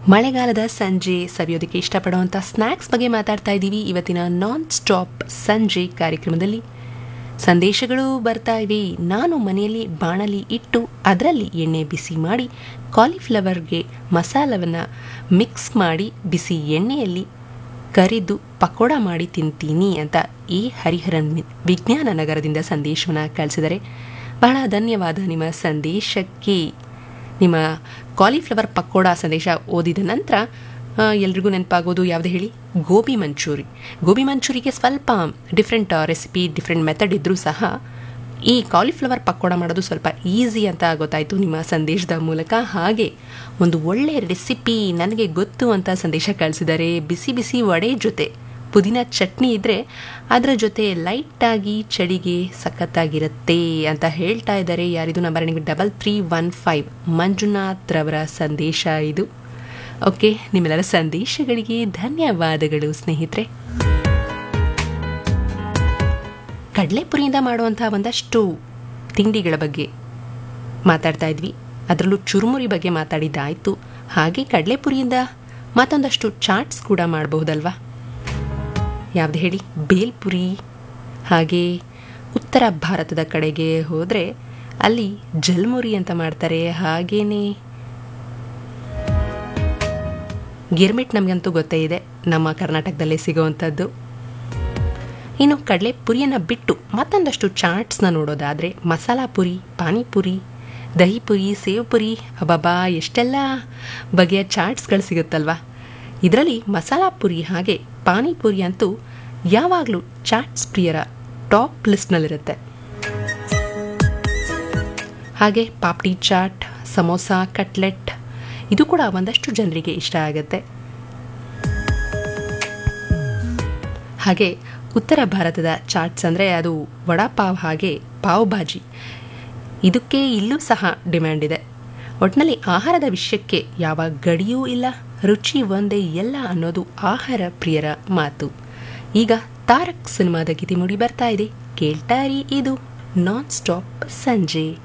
ಮಳೆಗಾಲದ ಸಂಜೆ ಸವಿಯೋದಕ್ಕೆ ಇಷ್ಟಪಡುವಂಥ ಸ್ನ್ಯಾಕ್ಸ್ ಬಗ್ಗೆ ಮಾತಾಡ್ತಾ ಇದ್ದೀವಿ ಇವತ್ತಿನ ನಾನ್ ಸ್ಟಾಪ್ ಸಂಜೆ ಕಾರ್ಯಕ್ರಮದಲ್ಲಿ ಸಂದೇಶಗಳು ಬರ್ತಾ ಇವೆ ನಾನು ಮನೆಯಲ್ಲಿ ಬಾಣಲಿ ಇಟ್ಟು ಅದರಲ್ಲಿ ಎಣ್ಣೆ ಬಿಸಿ ಮಾಡಿ ಕಾಲಿಫ್ಲವರ್ಗೆ ಮಸಾಲವನ್ನು ಮಿಕ್ಸ್ ಮಾಡಿ ಬಿಸಿ ಎಣ್ಣೆಯಲ್ಲಿ ಕರಿದು ಪಕೋಡ ಮಾಡಿ ತಿಂತೀನಿ ಅಂತ ಈ ಹರಿಹರನ್ ವಿ- ವಿಜ್ಞಾನ ನಗರದಿಂದ ಸಂದೇಶವನ್ನು ಕಳಿಸಿದರೆ ಬಹಳ ಧನ್ಯವಾದ ನಿಮ್ಮ ಸಂದೇಶಕ್ಕೆ ನಿಮ್ಮ ಕಾಲಿಫ್ಲವರ್ ಪಕೋಡ ಸಂದೇಶ ಓದಿದ ನಂತರ ಆ, ಎಲ್ರಿಗೂ ನೆನಪಾಗೋದು ಯಾವುದು ಹೇಳಿ ಗೋಬಿ ಮಂಚೂರಿ ಗೋಬಿ ಮಂಚೂರಿಗೆ ಸ್ವಲ್ಪ ಡಿಫ್ರೆಂಟ್ ರೆಸಿಪಿ ಡಿಫ್ರೆಂಟ್ ಮೆಥಡ್ ಇದ್ದರೂ ಸಹ ಈ ಕಾಲಿಫ್ಲವರ್ ಪಕೋಡ ಮಾಡೋದು ಸ್ವಲ್ಪ ಈಸಿ ಅಂತ ಗೊತ್ತಾಯಿತು ನಿಮ್ಮ ಸಂದೇಶದ ಮೂಲಕ ಹಾಗೆ ಒಂದು ಒಳ್ಳೆಯ ರೆಸಿಪಿ ನನಗೆ ಗೊತ್ತು ಅಂತ ಸಂದೇಶ ಕಳಿಸಿದ್ದಾರೆ ಬಿಸಿ ಬಿಸಿ ವಡೆ ಜೊತೆ ಪುದೀನ ಚಟ್ನಿ ಇದ್ದರೆ ಅದರ ಜೊತೆ ಲೈಟಾಗಿ ಚಳಿಗೆ ಸಖತ್ತಾಗಿರುತ್ತೆ ಅಂತ ಹೇಳ್ತಾ ಇದ್ದಾರೆ ಯಾರಿದು ನಂಬರ್ ನಿಮಗೆ double three one five Manjunath ರವರ ಸಂದೇಶ ಇದು ಓಕೆ ನಿಮ್ಮೆಲ್ಲರ ಸಂದೇಶಗಳಿಗೆ ಧನ್ಯವಾದಗಳು ಸ್ನೇಹಿತರೆ ಕಡಲೆಪುರಿಯಿಂದ ಮಾಡುವಂಥ ಒಂದಷ್ಟು ತಿಂಡಿಗಳ ಬಗ್ಗೆ ಮಾತಾಡ್ತಾ ಇದ್ವಿ ಅದರಲ್ಲೂ ಚುರುಮುರಿ ಬಗ್ಗೆ ಮಾತಾಡಿದ್ದಾಯಿತು ಹಾಗೆ ಕಡಲೆಪುರಿಯಿಂದ ಮತ್ತೊಂದಷ್ಟು ಚಾಟ್ಸ್ ಕೂಡ ಮಾಡಬಹುದಲ್ವಾ ಯಾವ್ದು ಹೇಳಿ ಬೇಲ್ಪುರಿ ಹಾಗೆ ಉತ್ತರ ಭಾರತದ ಕಡೆಗೆ ಹೋದರೆ ಅಲ್ಲಿ ಜಲ್ಮುರಿ ಅಂತ ಮಾಡ್ತಾರೆ ಹಾಗೇನೆ ಗಿರ್ಮಿಟ್ ನಮಗಂತೂ ಗೊತ್ತೇ ಇದೆ ನಮ್ಮ ಕರ್ನಾಟಕದಲ್ಲೇ ಸಿಗುವಂಥದ್ದು ಇನ್ನು ಕಡಲೆ ಪುರಿಯನ್ನು ಬಿಟ್ಟು ಮತ್ತೊಂದಷ್ಟು ಚಾಟ್ಸ್ನ ನೋಡೋದಾದರೆ ಮಸಾಲ ಪುರಿ ಪಾನಿಪುರಿ ದಹಿ ಪುರಿ ಸೇವ್ ಪುರಿ ಅಬಾಬಾ ಎಷ್ಟೆಲ್ಲ ಬಗೆಯ ಚಾಟ್ಸ್ಗಳು ಸಿಗುತ್ತಲ್ವಾ ಇದರಲ್ಲಿ ಮಸಾಲ ಪುರಿ ಹಾಗೆ ಪಾನಿಪುರಿ ಅಂತೂ ಯಾವಾಗಲೂ ಚಾಟ್ಸ್ ಪ್ರಿಯರ ಟಾಪ್ ಲಿಸ್ಟ್ನಲ್ಲಿರುತ್ತೆ ಹಾಗೆ ಪಾಪ್ಡಿ ಚಾಟ್ ಸಮೋಸ ಕಟ್ಲೆಟ್ ಇದು ಕೂಡ ಒಂದಷ್ಟು ಜನರಿಗೆ ಇಷ್ಟ ಆಗುತ್ತೆ ಹಾಗೆ ಉತ್ತರ ಭಾರತದ ಚಾಟ್ಸ್ ಅಂದರೆ ಅದು ವಡಾಪಾವ್ ಹಾಗೆ ಪಾವ್ ಭಾಜಿ ಇದಕ್ಕೆ ಇಲ್ಲೂ ಸಹ ಡಿಮ್ಯಾಂಡ್ ಇದೆ ಒಟ್ಟಿನಲ್ಲಿ ಆಹಾರದ ವಿಷಯಕ್ಕೆ ಯಾವ ಗಡಿಯೂ ಇಲ್ಲ ರುಚಿ ಒಂದೇ ಎಲ್ಲ ಅನ್ನೋದು ಆಹಾರ ಪ್ರಿಯರ ಮಾತು ಈಗ ತಾರಕ್ ಸಿನಿಮಾದ ಗೀತೆ ಮೂಡಿ ಬರ್ತಾ ಇದೆ ಕೇಳ್ತಾರಿ ಇದು ನಾನ್ ಸ್ಟಾಪ್ ಸಂಜೆ